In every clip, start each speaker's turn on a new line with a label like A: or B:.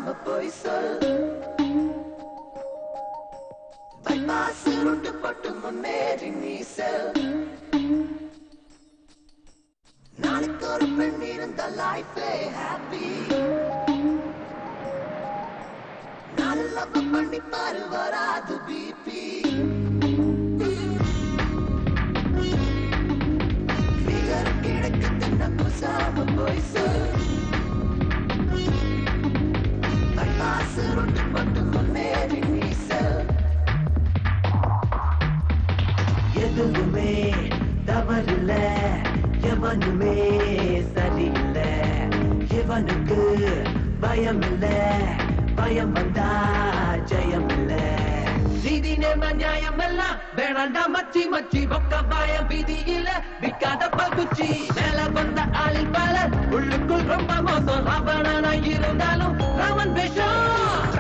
A: பேசாம போய் சொல் bypass உருண்டு போட்டு முன்னேறி நீ செல் நாளைக்கு ஒரு பெண் இருந்த லைஃபே ஹாப்பி நாலு லவ் பண்ணி பாரு வராது பிபி ஃபிகர் கிடக்கு தின்ன புசாம போய் சொல் bypass உருண்டு போட்டு முன்னேறி நீ செல் எதுவுமே தவறில்ல எவனுமே சரியில்ல இவனுக்கு பயம் இல்ல பயம் வந்தா ஜெயம் இல்ல நீதி நேர்ம நியாயம் எல்லாம் வேணாண்டா மச்சி மச்சி பக்க பயம் விதியில விக்காத பகுச்சி மேல வந்த ஆளில் பலர் உள்ளுக்குள் ரொம்ப மோசம் அவனா இருந்தாலும் ராமன் விஷம்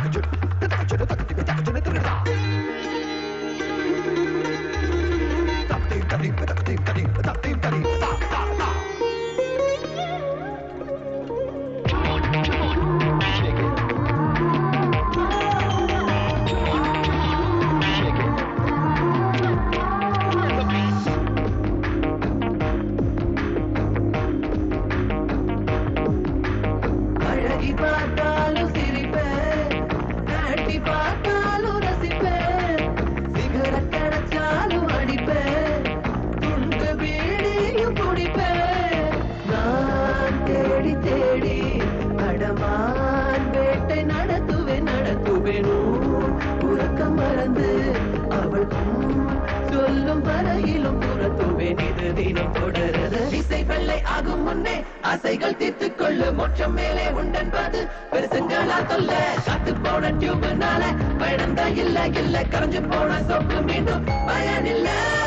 A: அழகி பார்த்தாலும் சிரிப்பேன் நாட்டி பார்த்தாலும் ரசிப்பேன் சிகரெட் கிடைச்சாலும் அடிப்பேன் துண்டு பீடியும் குடிப்பேன் நான் தேடி தேடி அடமான் வேட்டை நடத்துவேன் நடத்துவேன் உறக்கம் மறந்து அவள் சொல்லும் வரையிலும் புறத்துவேன் இது தினம் தொடரது இசை வெள்ளை ஆகும் முன்னே ஆசைகள் தீர்த்துக் கொள்ளு மோட்சம் மேலே உண்டென்பது பெருசுங்களா தொல்ல காத்து போன டியூப்னால பயணம் தான் இல்ல இல்ல கரைஞ்சு போன சோப்பு மீண்டும் பயன் இல்ல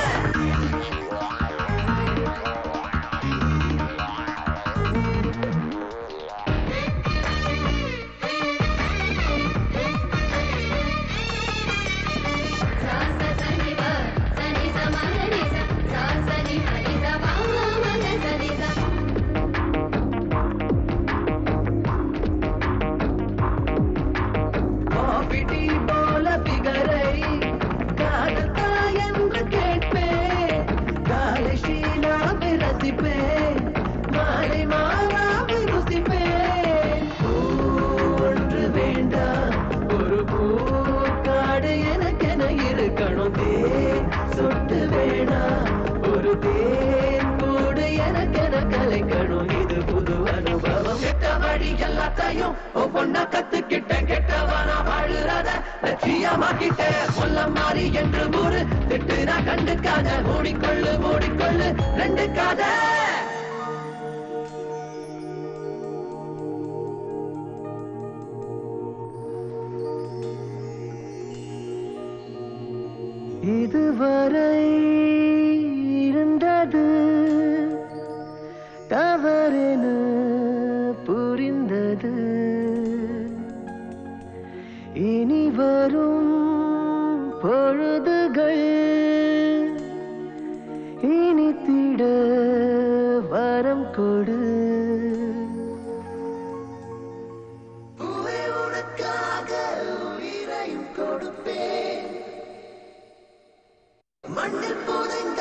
A: காபி டீ போல பிகரை காதத்தா என்று கேட்பேன் காலை ஷீலாவை ரசிப்பேன் மாலை மாலாவை ருசிப்பேன் ஒன்று வேண்டாம் ஒரு பூக்காடு எனக்கென இருக்கணும் தேன் சொட்டு வேணாம் ஒரு தேன் கூடு எனக்கென கலைக்கணும் இது புது அனுபவம் கெட்ட வழி எல்லாத்தையும் ஒவ்வொன்னா கத்துக்கிட்டேன் கெட்டவனா வாழுறத லட்சியமாக்கிட்டேன் சொல்ல மாறி என்று ஊரு திட்டு நான் கண்டுக்காத மூடிக்கொள்ளு மூடிக்கொள்ளு ரெண்டு காத இதுவரை இருந்தது தவறென புரிந்தது இனி வரும் பொழுதுகள் இனித்திட வரம் கொடு உனக்காக உயிரையும் கொடுப்பேன் மண்ணில் புதைந்த